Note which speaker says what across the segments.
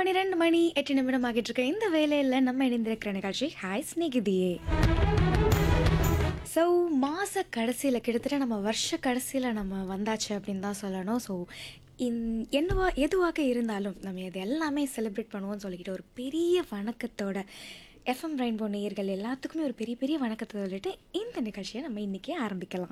Speaker 1: பன்னிரெண்டு மணி எட்டு நிமிடம் ஆகிட்டு இருக்க இந்த வேலையில் நம்ம இணைந்திருக்கிற நிகழ்ச்சி ஹாய் ஸ்நேகிதியே ஸோ மாத கடைசியில் கிட்டத்தட்ட நம்ம வருஷ கடைசியில் நம்ம வந்தாச்சு அப்படின்னு தான் சொல்லணும் ஸோ இன் என்னவா எதுவாக இருந்தாலும் நம்ம இது எல்லாமே செலிப்ரேட் பண்ணுவோம்னு சொல்லிக்கிட்டு ஒரு பெரிய வணக்கத்தோட எஃப்எம் ரெயின்போ நேயர்கள் எல்லாத்துக்குமே ஒரு பெரிய பெரிய வணக்கத்தை சொல்லிட்டு இந்த நிகழ்ச்சியை நம்ம இன்றைக்கே ஆரம்பிக்கலாம்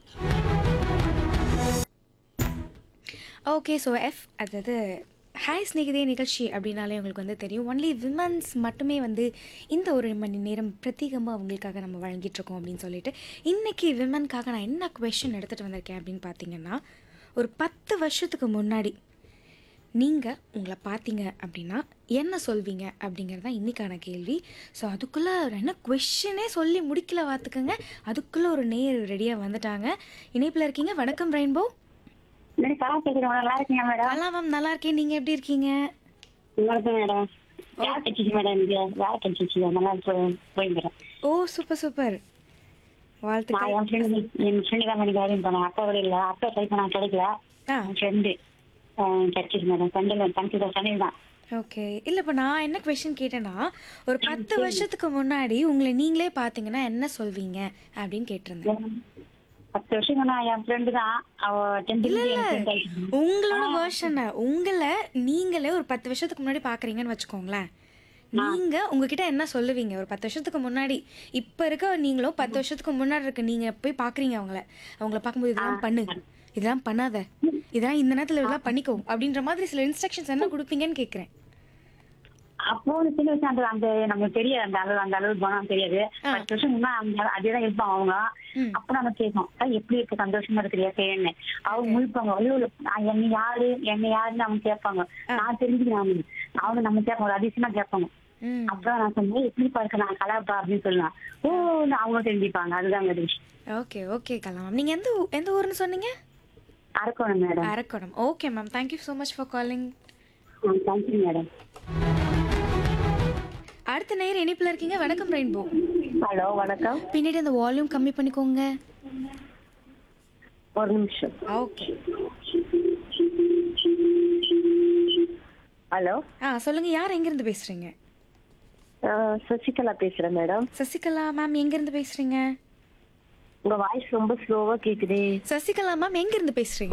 Speaker 1: ஓகே ஸோ எஃப் அதாவது ஹாய் ஸ்நேகிதே நிகழ்ச்சி அப்படின்னாலே உங்களுக்கு வந்து தெரியும் ஒன்லி விமன்ஸ் மட்டுமே வந்து இந்த ஒரு மணி நேரம் பிரத்யேகமாக அவங்களுக்காக நம்ம வழங்கிட்டு இருக்கோம் அப்படின்னு சொல்லிட்டு இன்றைக்கி விமனுக்காக நான் என்ன கொஷின் எடுத்துகிட்டு வந்திருக்கேன் அப்படின்னு பார்த்தீங்கன்னா ஒரு பத்து வருஷத்துக்கு முன்னாடி நீங்கள் உங்களை பார்த்தீங்க அப்படின்னா என்ன சொல்வீங்க அப்படிங்கிறது தான் இன்றைக்கான கேள்வி ஸோ அதுக்குள்ளே என்ன கொஷினே சொல்லி முடிக்கல பார்த்துக்கோங்க அதுக்குள்ளே ஒரு நேர் ரெடியாக வந்துட்டாங்க இணைப்பில் இருக்கீங்க வணக்கம் ரெயின்போ
Speaker 2: மேடம் கலா கேக்குறேன் நல்லா இருக்கீங்க மேடம்
Speaker 1: நல்லா மேம் நல்லா இருக்கேன் நீங்கள் எப்படி இருக்கீங்க
Speaker 2: நல்லா இருக்கேன் மேடம் வேலை கிடைச்சிச்சு மேடம் எனக்கு வேலை கிடைச்சிச்சு நல்லா போய் போய் மேடம்
Speaker 1: ஓ சூப்பர் சூப்பர்
Speaker 2: நான்
Speaker 1: வாழ்த்துக்கள்
Speaker 2: என் ஃப்ரெண்டு என் ஃப்ரெண்டு தான் எனக்கு வேலையும் போனேன் அப்பா கூட இல்லை அப்பா ட்ரை பண்ண கிடைக்கல
Speaker 1: ஆ
Speaker 2: என் ஃப்ரெண்டு கிடைச்சிச்சு மேடம் ஃப்ரெண்டில் கன்சிடர் சனில் தான்
Speaker 1: ஓகே இல்லை இப்போ நான் என்ன கொஷின் கேட்டேன்னா ஒரு பத்து வருஷத்துக்கு முன்னாடி உங்களை நீங்களே பார்த்தீங்கன்னா என்ன சொல்வீங்க அப்படின்னு கேட்டிருந்தேன்
Speaker 2: பத்து வருஷம் நான் என் ஃப்ரெண்டு தான் அவ டென்த் என் ஃப்ரெண்ட் ஆயிடுச்சு
Speaker 1: உங்களோட வேர்ஷனை உங்களை நீங்களே ஒரு பத்து வருஷத்துக்கு முன்னாடி பார்க்குறீங்கன்னு வச்சுக்கோங்களேன் நீங்க உங்ககிட்ட என்ன சொல்லுவீங்க ஒரு பத்து வருஷத்துக்கு முன்னாடி இப்ப இருக்க நீங்களும் பத்து வருஷத்துக்கு முன்னாடி இருக்க நீங்க போய் பாக்குறீங்க அவங்கள அவங்கள பார்க்கும்போது இதெல்லாம் பண்ணு இதெல்லாம் பண்ணாத இதெல்லாம் இந்த நேரத்துல இதெல்லாம் பண்ணிக்கோ அப்படின்ற மாதிரி சில இன்ஸ்ட்ரக்ஷன்ஸ் என்ன கொடுப்பீங்கன்னு கேக்குறேன்
Speaker 2: அப்போ ஒரு சின்ன விஷயம் அந்த அந்த நமக்கு தெரியாது அந்த அளவு அந்த அளவு குணம் தெரியாது பத்து வருஷம் முன்னா அந்த அதேதான் இருப்பாங்க அவங்க
Speaker 1: ம்.
Speaker 2: அப்ப நம்ம கேட்போம் "அக்கா, எப்படி இருக்கு சந்தோஷமா இருக்கிறியா செய்யன்னு அவங்க முழிப்பாங்க ஐயோ நான் என்ன யாரு என்ன யாருன்னு அவங்க கேட்பாங்க நான் தெரிஞ்சுக்கிறேன் அவங்க நம்ம கேட்பாங்க ஒரு அதிசயமா கேட்பாங்க
Speaker 1: ம்
Speaker 2: அப்புறம் நான் சொன்னேன் எப்படி பாருக்க நான் கலாப்பா அப்படின்னு சொல்லலாம் ஓ அவங்க தெரிஞ்சுப்பாங்க அதுதான் ஒரு விஷயம்
Speaker 1: ஓகே ஓகே கலாம் நீங்க எந்த ஊ- எந்த ஊர்னு சொன்னீங்க
Speaker 2: அரக்கணும் madam
Speaker 1: Arakkonam okay ma'am thank you so much for calling
Speaker 2: thank you madam
Speaker 1: அடுத்த நேரம் இணைப்பில் இருக்கீங்க வணக்கம் ரெயின்போ
Speaker 2: ஹலோ வணக்கம்
Speaker 1: பின்னாடி அந்த வால்யூம் கம்மி பண்ணிக்கோங்க
Speaker 2: ஒரு நிமிஷம்
Speaker 1: ஓகே
Speaker 2: ஹலோ
Speaker 1: ஆ சொல்லுங்க யார் எங்கேருந்து பேசுறீங்க
Speaker 2: சசிகலா பேசுறேன் மேடம்
Speaker 1: சசிகலா மேம் எங்கேருந்து பேசுறீங்க
Speaker 2: உங்க வாய்ஸ் ரொம்ப ஸ்லோவா கேக்குதே
Speaker 1: சசிகலா மேம் எங்கேருந்து பேசுறீங்க